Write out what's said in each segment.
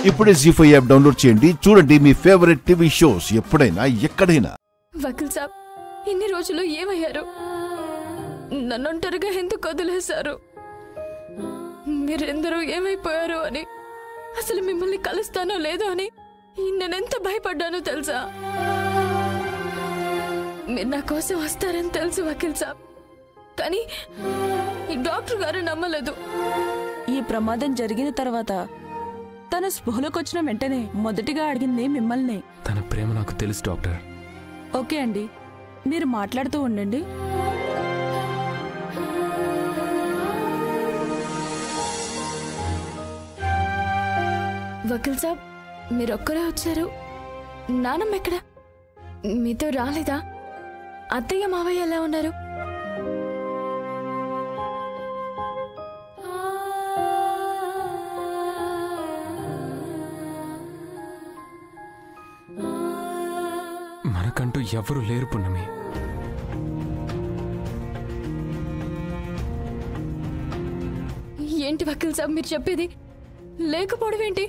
ఇప్పుడే G five app download చేయండి చూడండి మీ ఫేవరెట్ టీవీ షోస్ ఎప్పుడైనా ఎక్కడైనా వకీల్ సాబ్ ఇన్ని రోజులు ఏమయ్యారు నన్ను ఒంటరిగా ఎందుకు వదిలేశారు మీరెందరూ ఏమైపోయారు అని అసలు మిమ్మల్ని కలుస్తానో లేదో అని నేనెంత భయపడ్డానో తెలుసా మీరు నా కోసం వస్తారని తెలుసు వకీల్ సాబ్ కానీ ఈ డాక్టర్ గారు నమ్మలేదు ఈ ప్రమాదం జరిగిన తర్వాత తన స్పృహలోకి వచ్చిన వెంటనే మొదటిగా అడిగింది మిమ్మల్ని తన ప్రేమ నాకు తెలుసు డాక్టర్ ఓకే అండి మీరు మాట్లాడుతూ ఉండండి వకీల్ సాబ్ మీరొక్కరే వచ్చారు నానమ్మ ఎక్కడ మీతో రాలేదా అత్తయ్య మావయ్య ఎలా ఉన్నారు మనకంటూ ఎవరు లేరు పున్నమి ఏంటి వకీల్ సాబ్ మీరు చెప్పేది లేకపోవడం ఏంటి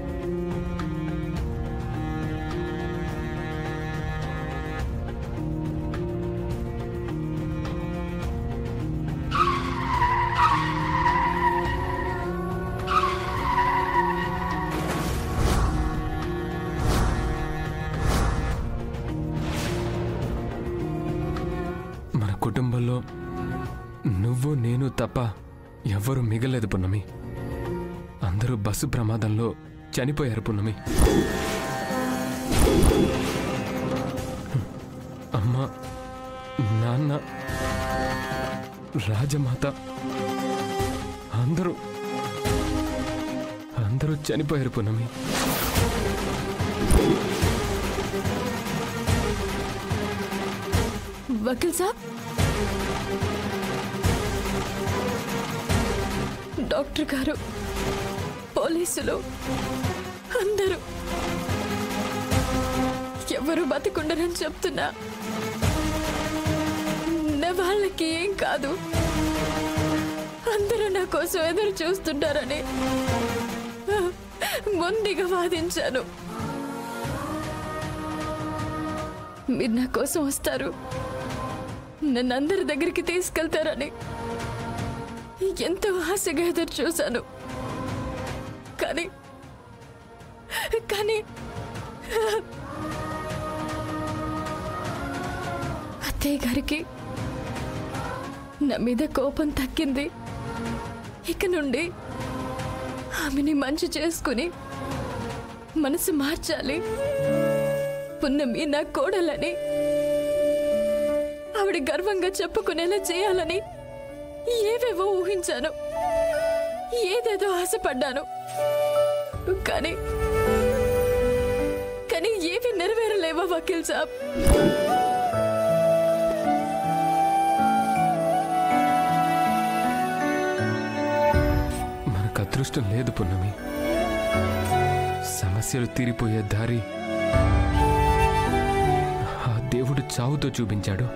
మన కుటుంబంలో నువ్వు నేను తప్ప ఎవ్వరూ మిగలేదు పున్నమి అందరూ బస్సు ప్రమాదంలో చనిపోయారు పున్నమి అమ్మ నాన్న రాజమాత అందరూ అందరూ చనిపోయారు పున్నమి వకీల్ సాబ్ డాక్టర్ గారు పోలీసులు అందరూ ఎవరు బతికుండరని చెప్తున్నా నా వాళ్ళకి ఏం కాదు అందరూ నా కోసం ఎదురు చూస్తుంటారని మొండిగా వాదించాను మీరు నా కోసం వస్తారు నన్ను అందరి దగ్గరికి తీసుకెళ్తారని ఎంతో ఆశగా ఎదురు చూశాను కానీ కానీ అత్తయ్య గారికి నా మీద కోపం తగ్గింది ఇక నుండి ఆమెని మంచి చేసుకుని మనసు మార్చాలి పున్నమి నా కోడలని ఆవిడ గర్వంగా చెప్పుకునేలా చేయాలని ఏవేవో ఊహించాను ఏదేదో ఆశపడ్డాను కానీ కానీ ఏవి నెరవేరలేవా వకీల్ సాబ్ మనకు అదృష్టం లేదు పున్నమి సమస్యలు తీరిపోయే దారి ఆ దేవుడు చావుతో చూపించాడు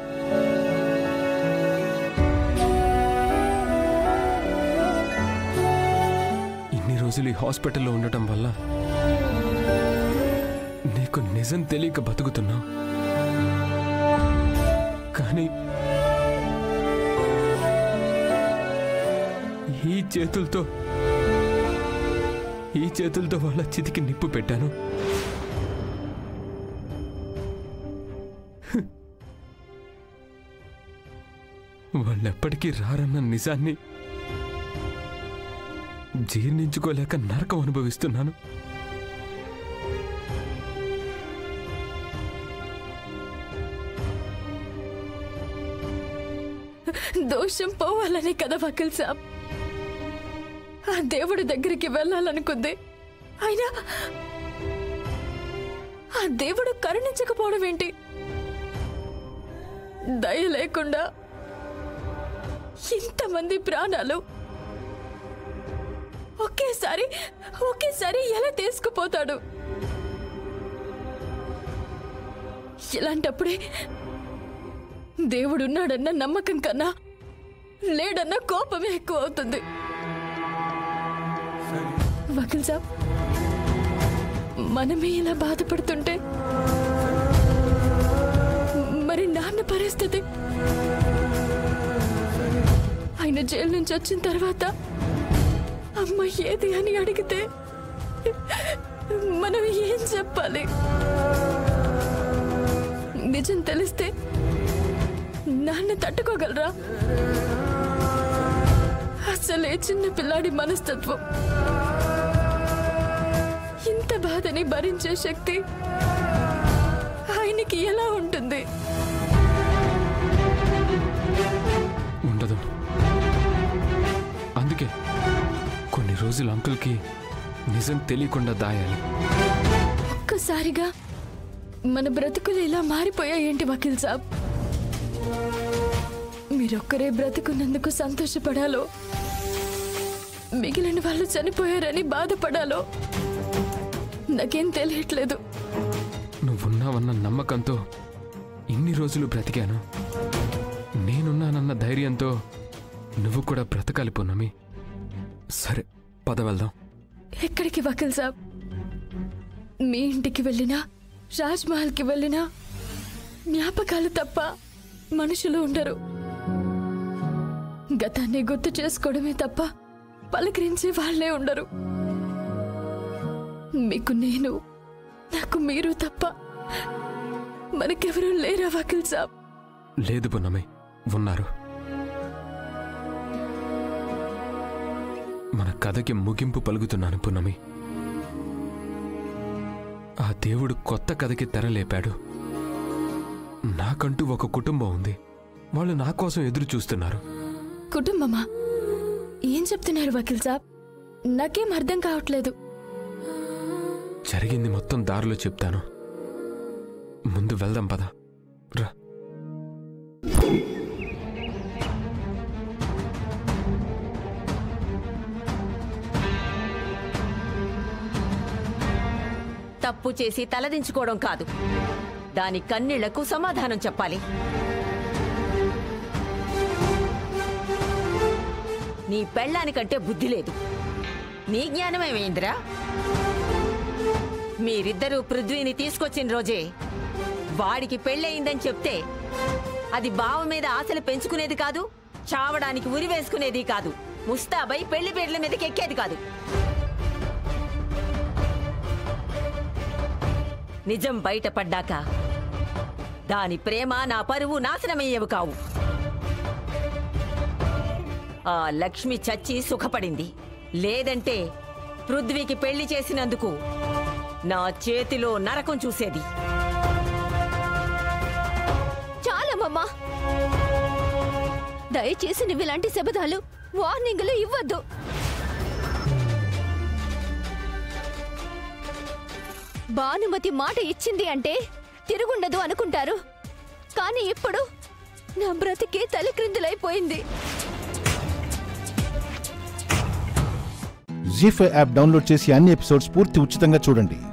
ఇన్ని రోజులు ఈ హాస్పిటల్లో ఉండటం వల్ల నీకు నిజం తెలియక బతుకుతున్నావు కానీ ఈ చేతులతో ఈ చేతులతో వాళ్ళ చితికి నిప్పు పెట్టాను వాళ్ళెప్పటికీ రారన్న నిజాన్ని జీర్ణించుకోలేక నరకం అనుభవిస్తున్నాను దోషం పోవాలని కదా వకీల్ సాబ్ ఆ దేవుడి దగ్గరికి వెళ్ళాలనుకుంది అయినా ఆ దేవుడు కరుణించకపోవడం ఏంటి దయ లేకుండా ఇంతమంది ప్రాణాలు ఒకేసారి ఒకేసారి ఎలా తీసుకుపోతాడు ఇలాంటప్పుడే దేవుడున్నాడన్న నమ్మకం కన్నా లేడన్న కోపమే ఎక్కువ అవుతుంది వకీల్ సాబ్ మనమే ఇలా బాధపడుతుంటే మరి నాన్న పరిస్థితి ఆయన జైలు నుంచి వచ్చిన తర్వాత అమ్మ ఏది అని అడిగితే మనం ఏం చెప్పాలి నిజం తెలిస్తే నాన్న తట్టుకోగలరా అసలే చిన్న పిల్లాడి మనస్తత్వం ఇంత బాధని భరించే శక్తి ఆయనకి ఎలా ఉంటుంది ఉండదు అందుకే కొన్ని రోజులు అంకుల్కి నిజం తెలియకుండా దాయాలి ఒక్కసారిగా మన బ్రతుకులు ఇలా మారిపోయాయేంటి వకీల్ సాబ్ మీరొక్కరే బ్రతుకున్నందుకు సంతోషపడాలో మిగిలిన వాళ్ళు చనిపోయారని బాధపడాలో నాకేం తెలియట్లేదు నువ్వున్నావన్న నమ్మకంతో ఇన్ని రోజులు బ్రతికాను నేనున్నానన్న ధైర్యంతో నువ్వు కూడా బ్రతకాలి పున్నమి సరే పద వెళ్దాం ఎక్కడికి వకీల్ సాబ్ మీ ఇంటికి వెళ్ళినా రాజ్ మహల్కి వెళ్ళినా జ్ఞాపకాలు తప్ప మనుషులు ఉండరు గతాన్ని గుర్తు చేసుకోవడమే తప్ప పలకరించే వాళ్ళే ఉండరు మీకు నేను నాకు మీరు తప్ప మనకెవరూ లేరా వకీల్ సాబ్ లేదు పున్నమి ఉన్నారు మన కథకి ముగింపు పలుకుతున్నాను పున్నమి ఆ దేవుడు కొత్త కథకి తెరలేపాడు నాకంటూ ఒక కుటుంబం ఉంది వాళ్ళు నా కోసం ఎదురు చూస్తున్నారు కుటుంబమా ఏం చెప్తున్నారు వకీల్ సాబ్ నాకేం అర్థం కావట్లేదు జరిగింది మొత్తం దారిలో చెప్తాను ముందు వెళ్దాం పద రా తప్పు చేసి తలదించుకోవడం కాదు దాని కన్నీళ్లకు సమాధానం చెప్పాలి నీ పెళ్ళానికంటే బుద్ధి లేదు నీ జ్ఞానమేమైందిరా మీరిద్దరూ పృథ్వీని తీసుకొచ్చిన రోజే వాడికి పెళ్ళయిందని చెప్తే అది బావ మీద ఆశలు పెంచుకునేది కాదు చావడానికి ఉరి వేసుకునేది కాదు ముస్తాబై పెళ్లి పేర్ల మీదకి ఎక్కేది కాదు నిజం బయటపడ్డాక దాని ప్రేమ నా పరువు నాశనమయ్యేవి కావు ఆ లక్ష్మి చచ్చి సుఖపడింది లేదంటే పృథ్వీకి పెళ్లి చేసినందుకు నా చేతిలో నరకం చూసేది చాలమ్మమ్మా దయచేసి నువ్వు ఇలాంటి శబదాలు వార్నింగ్లు ఇవ్వద్దు భానుమతి మాట ఇచ్చింది అంటే తిరుగుండదు అనుకుంటారు కానీ ఇప్పుడు నా బ్రతికే తలక్రిందులైపోయింది జీ ఫైవ్ యాప్ డౌన్లోడ్ చేసి అన్ని ఎపిసోడ్స్ పూర్తి ఉచితంగా చూడండి